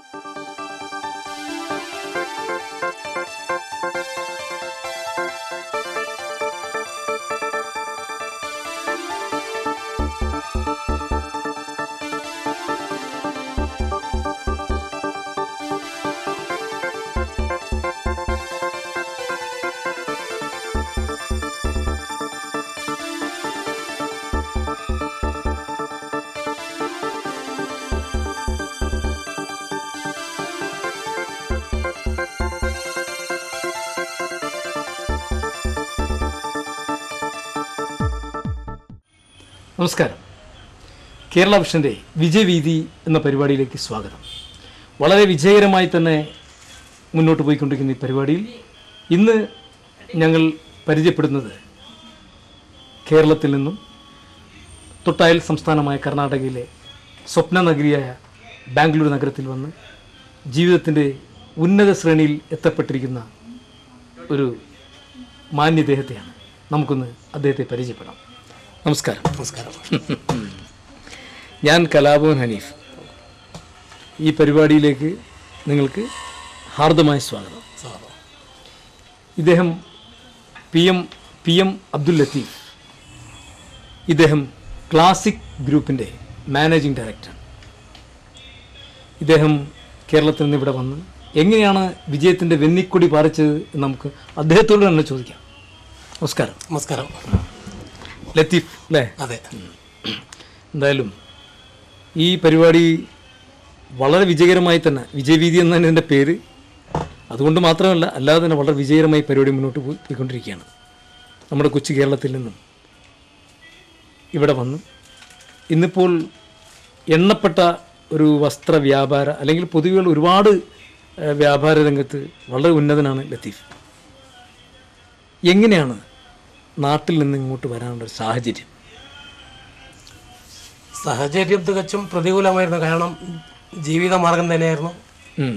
നമസ്കാരം കേരള വിഷൻ്റെ വിജയവീതി എന്ന പരിപാടിയിലേക്ക് സ്വാഗതം വളരെ വിജയകരമായി തന്നെ മുന്നോട്ട് പോയിക്കൊണ്ടിരിക്കുന്ന ഈ പരിപാടിയിൽ ഇന്ന് ഞങ്ങൾ പരിചയപ്പെടുന്നത് കേരളത്തിൽ നിന്നും തൊട്ടയൽ സംസ്ഥാനമായ കർണാടകയിലെ സ്വപ്ന നഗരിയായ ബാംഗ്ലൂർ നഗരത്തിൽ വന്ന് ജീവിതത്തിൻ്റെ ഉന്നത ശ്രേണിയിൽ എത്തപ്പെട്ടിരിക്കുന്ന ഒരു മാന്യദേഹത്തെയാണ് നമുക്കൊന്ന് അദ്ദേഹത്തെ പരിചയപ്പെടാം നമസ്കാരം നമസ്കാരം ഞാൻ കലാഭവൻ ഹനീഫ് ഈ പരിപാടിയിലേക്ക് നിങ്ങൾക്ക് ഹാർദമായ സ്വാഗതം സ്വാഗതം ഇദ്ദേഹം P M P M Abdul Latheef ഇദ്ദേഹം ക്ലാസിക് ഗ്രൂപ്പിൻ്റെ മാനേജിംഗ് ഡയറക്ടർ ഇദ്ദേഹം കേരളത്തിൽ നിന്ന് ഇവിടെ വന്ന് എങ്ങനെയാണ് വിജയത്തിൻ്റെ വെന്നിക്കൊടി പാറിച്ചത് എന്ന് നമുക്ക് അദ്ദേഹത്തോട് തന്നെ ചോദിക്കാം നമസ്കാരം നമസ്കാരം ലത്തീഫ് അല്ലേ അതെ എന്തായാലും ഈ പരിപാടി വളരെ വിജയകരമായി തന്നെ വിജയവീതി എന്നാണ് ഇതിൻ്റെ പേര് അതുകൊണ്ട് മാത്രമല്ല അല്ലാതെ തന്നെ വളരെ വിജയകരമായി പരിപാടി മുന്നോട്ട് പോയി പോയിക്കൊണ്ടിരിക്കുകയാണ് നമ്മുടെ കൊച്ചു കേരളത്തിൽ നിന്നും ഇവിടെ വന്ന് ഇന്നിപ്പോൾ എണ്ണപ്പെട്ട ഒരു വസ്ത്ര വ്യാപാര അല്ലെങ്കിൽ പൊതുവെ ഒരുപാട് ഏഹ്, വ്യാപാര രംഗത്ത് വളരെ ഉന്നതനാണ് ലത്തീഫ് എങ്ങനെയാണ് നാട്ടിൽ നിന്ന് ഇങ്ങോട്ട് വരാനുള്ള ഒരു സാഹചര്യം സാഹചര്യം തികച്ചും പ്രതികൂലമായിരുന്നു കാരണം ജീവിത മാർഗം തന്നെയായിരുന്നു ഉം.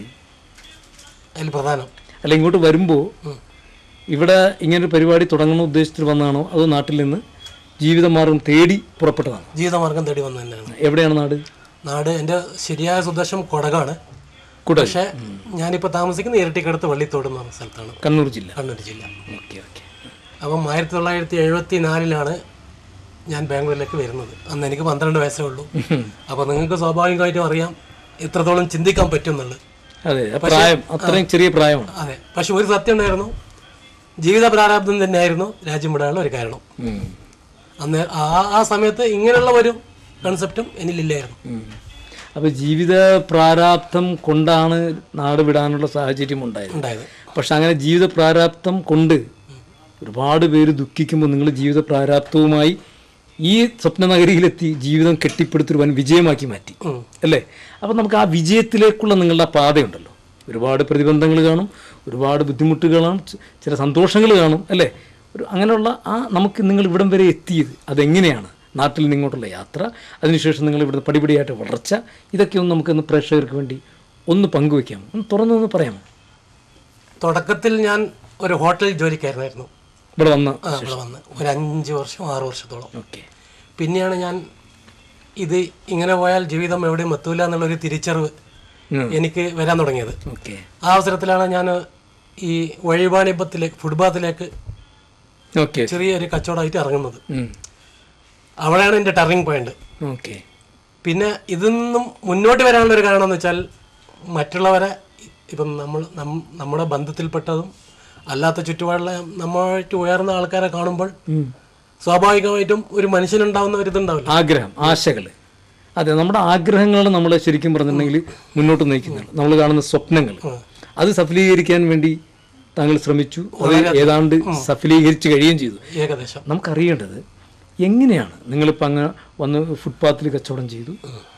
അതിൽ പ്രധാനം അല്ല ഇങ്ങോട്ട് വരുമ്പോൾ ഇവിടെ ഇങ്ങനൊരു പരിപാടി തുടങ്ങണമെന്ന് ഉദ്ദേശിച്ചിട്ട് വന്നതാണോ അതോ നാട്ടിൽ നിന്ന് ജീവിതമാർഗം തേടി പുറപ്പെട്ടതാണ് ജീവിതമാർഗം തേടി വന്നു തന്നെയാണ് എവിടെയാണ് നാട് നാട് എൻ്റെ ശരിയായ സ്വദേശം കൊടകാണ് കുടൽ പക്ഷേ ഞാനിപ്പോൾ താമസിക്കുന്ന ഇരട്ടിക്കടുത്ത് വള്ളിത്തോട് എന്ന് പറഞ്ഞ സ്ഥലത്താണ് കണ്ണൂർ ജില്ല കണ്ണൂർ ജില്ല ഓക്കെ ഓക്കെ അപ്പം ആയിരത്തി തൊള്ളായിരത്തി എഴുപത്തി നാലിലാണ് ഞാൻ ബാംഗ്ലൂരിലേക്ക് വരുന്നത് അന്ന് എനിക്ക് പന്ത്രണ്ട് വയസ്സേ ഉള്ളൂ അപ്പോൾ നിങ്ങൾക്ക് സ്വാഭാവികമായിട്ടും അറിയാം എത്രത്തോളം ചിന്തിക്കാൻ പറ്റും എന്നുള്ളത് അതെ ആ പ്രായം അത്രയും ചെറിയ പ്രായമാണ് അതെ പക്ഷെ ഒരു സത്യം ഉണ്ടായിരുന്നു ജീവിത പ്രാരാബ്ദം തന്നെയായിരുന്നു രാജ്യം വിടാനുള്ള ഒരു കാരണം ഉം. അന്ന് ആ ആ സമയത്ത് ഇങ്ങനെയുള്ള ഒരു കൺസെപ്റ്റും എന്നിലില്ലായിരുന്നു ഉം. അപ്പോൾ ജീവിത പ്രാരാബ്ധം കൊണ്ടാണ് നാട് വിടാനുള്ള സാഹചര്യം ഉണ്ടായത് ഉണ്ടായത് പക്ഷെ അങ്ങനെ ജീവിത പ്രാരാബ്ധം കൊണ്ട് ഒരുപാട് പേര് ദുഃഖിക്കുമ്പോൾ നിങ്ങൾ ജീവിത പ്രാരാബ്ധവുമായി ഈ സ്വപ്നനഗരിയിലെത്തി ജീവിതം കെട്ടിപ്പടുത്തൊരു വൻ വിജയമാക്കി മാറ്റി ഉം. അല്ലേ അപ്പം നമുക്ക് ആ വിജയത്തിലേക്കുള്ള നിങ്ങളുടെ ആ പാതയുണ്ടല്ലോ ഒരുപാട് പ്രതിബന്ധങ്ങൾ കാണും ഒരുപാട് ബുദ്ധിമുട്ടുകളാണ് ച- ചില സന്തോഷങ്ങൾ കാണും അല്ലേ ഒരു അങ്ങനെയുള്ള ആ നമുക്ക് നിങ്ങൾ ഇവിടം വരെ എത്തിയത് അതെങ്ങനെയാണ് നാട്ടിൽ നിന്ന് ഇങ്ങോട്ടുള്ള യാത്ര അതിനുശേഷം നിങ്ങൾ ഇവിടുന്ന് പടിപടിയായിട്ട് വളർച്ച ഇതൊക്കെ ഒന്ന് നമുക്കൊന്ന് പ്രേക്ഷകർക്ക് വേണ്ടി ഒന്ന് പങ്കുവെക്കാമോ ഒന്ന് തുറന്നൊന്ന് പറയാമോ തുടക്കത്തിൽ ഞാൻ ഒരു ഹോട്ടൽ ജോലിക്കാരനായിരുന്നു ഇവിടെ വന്ന ആ, ഇവിടെ വന്ന് ഒരു അഞ്ച് വർഷം ആറ് വർഷത്തോളം ഓക്കെ പിന്നെയാണ് ഞാൻ ഇത് ഇങ്ങനെ പോയാൽ ജീവിതം എവിടെയും എത്തൂല എന്നുള്ളൊരു തിരിച്ചറിവ് ഉം. എനിക്ക് വരാൻ തുടങ്ങിയത് ഓക്കെ ആ അവസരത്തിലാണ് ഞാൻ ഈ വഴിവാണിഭത്തിലേക്ക് ഫുട്പാത്തിലേക്ക് ഓക്കെ ചെറിയൊരു കച്ചവടമായിട്ട് ഇറങ്ങുന്നത് അവിടെയാണ് എൻ്റെ ടർണിങ് പോയിന്റ് ഓക്കെ പിന്നെ ഇതിൽ നിന്നും മുന്നോട്ട് വരാനുള്ള ഒരു കാരണം എന്ന് വെച്ചാൽ മറ്റുള്ളവരെ ഇപ്പം നമ്മൾ നം- നമ്മുടെ ബന്ധത്തിൽപ്പെട്ടതും അല്ലാത്ത ചുറ്റുപാടുള്ള നമ്മളുമായിട്ട് ഉയർന്ന ആൾക്കാരെ കാണുമ്പോൾ സ്വാഭാവികമായിട്ടും ഒരു മനുഷ്യനുണ്ടാവുന്ന ഒരു ഇതുണ്ടാവില്ല ആഗ്രഹം ആശകൾ അതെ നമ്മുടെ ആഗ്രഹങ്ങളാണ് നമ്മളെ ശരിക്കും പറഞ്ഞിട്ടുണ്ടെങ്കിൽ മുന്നോട്ട് നയിക്കുന്നത് നമ്മൾ കാണുന്ന സ്വപ്നങ്ങൾ അത് സഫലീകരിക്കാൻ വേണ്ടി താങ്കൾ ശ്രമിച്ചു അത് ഏതാണ്ട് സഫലീകരിച്ച് കഴിയുകയും ചെയ്തു ഏകദേശം നമുക്കറിയേണ്ടത് എങ്ങനെയാണ് നിങ്ങളിപ്പോൾ അങ്ങ് വന്ന് ഫുട്പാത്തിൽ കച്ചവടം ചെയ്തു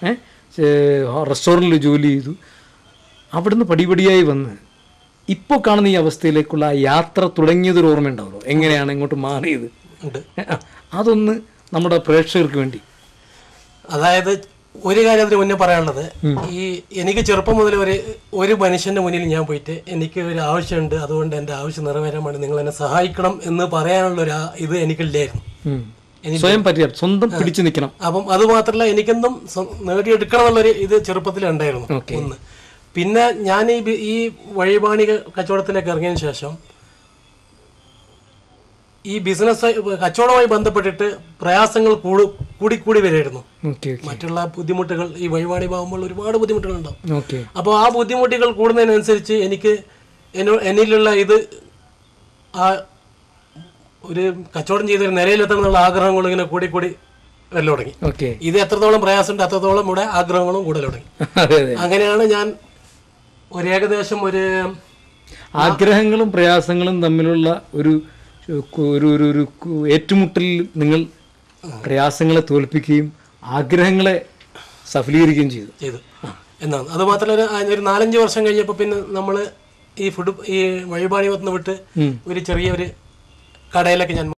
ഏഹ് റെസ്റ്റോറൻറ്റിൽ ജോലി ചെയ്തു അവിടുന്ന് പടിപടിയായി വന്ന് ഇപ്പോൾ കാണുന്ന ഈ അവസ്ഥയിലേക്കുള്ള ആ യാത്ര തുടങ്ങിയതൊരു ഓർമ്മ ഉണ്ടാവുമല്ലോ എങ്ങനെയാണ് ഇങ്ങോട്ട് മാറിയത് ഉണ്ട് ആ, അതൊന്ന് നമ്മുടെ പ്രേക്ഷകർക്ക് വേണ്ടി അതായത് ഒരു കാര്യം അതിന് മുന്നേ പറയാനുള്ളത് ഈ എനിക്ക് ചെറുപ്പം മുതൽ ഒരു ഒരു മനുഷ്യന്റെ മുന്നിൽ ഞാൻ പോയിട്ട് എനിക്ക് ഒരു ആവശ്യമുണ്ട് അതുകൊണ്ട് എൻ്റെ ആവശ്യം നിറവേറാൻ വേണ്ടി നിങ്ങൾ എന്നെ സഹായിക്കണം എന്ന് പറയാനുള്ള ഒരു ആ- ഇത് എനിക്കില്ലായിരുന്നു ഉം. സ്വയം പര്യാപ്തം സ്വന്തം പിടിച്ചു നിൽക്കണം അപ്പം അത് മാത്രമല്ല എനിക്കെന്തും സ്വ- നേടിയെടുക്കണം എന്നുള്ളൊരു ഇത് ചെറുപ്പത്തിൽ ഉണ്ടായിരുന്നു Okay. ഒന്ന് പിന്നെ ഞാൻ ഈ ബി- ഈ വഴിപാണി കച്ചവടത്തിലേക്ക് ഇറങ്ങിയതിന് ശേഷം ഈ ബിസിനസ് കച്ചവടവുമായി ബന്ധപ്പെട്ടിട്ട് പ്രയാസങ്ങൾ കൂടു കൂടി കൂടി വരികയായിരുന്നു ഓക്കെ ഓക്കെ മറ്റുള്ള ബുദ്ധിമുട്ടുകൾ ഈ വഴിപാടി പോകുമ്പോൾ ഒരുപാട് ബുദ്ധിമുട്ടുകൾ ഉണ്ടാവും ഓക്കെ അപ്പോൾ ആ ബുദ്ധിമുട്ടുകൾ കൂടുന്നതിനനുസരിച്ച് എനിക്ക് എന്നോ എന്നിലുള്ള ഇത് ആ ഒരു കച്ചവടം ചെയ്തൊരു നിലയിലെത്തണം എന്നുള്ള ആഗ്രഹങ്ങൾ ഇങ്ങനെ കൂടി കൂടി വരൽ തുടങ്ങി ഓക്കെ ഇത് എത്രത്തോളം പ്രയാസമുണ്ട് അത്രത്തോളം ഇവിടെ ആഗ്രഹങ്ങളും കൂടൽ തുടങ്ങി അതെ അതെ അങ്ങനെയാണ് ഞാൻ ഒരു ഏകദേശം ഒരു ആഗ്രഹങ്ങളും പ്രയാസങ്ങളും തമ്മിലുള്ള ഒരു ഒരു ഒരു ഒരു ഏറ്റുമുട്ടലിൽ നിങ്ങൾ പ്രയാസങ്ങളെ തോൽപ്പിക്കുകയും ആഗ്രഹങ്ങളെ സഫലീകരിക്കുകയും ചെയ്തു ചെയ്തു എന്നാണ് അത് മാത്രമല്ല ഒരു- ആ ഒരു നാലഞ്ച് വർഷം കഴിഞ്ഞപ്പോൾ പിന്നെ നമ്മൾ ഈ ഫുഡ് ഈ വഴിപാടി വന്ന് വിട്ട് ഒരു ചെറിയ ഒരു കടയിലൊക്കെ ഞാൻ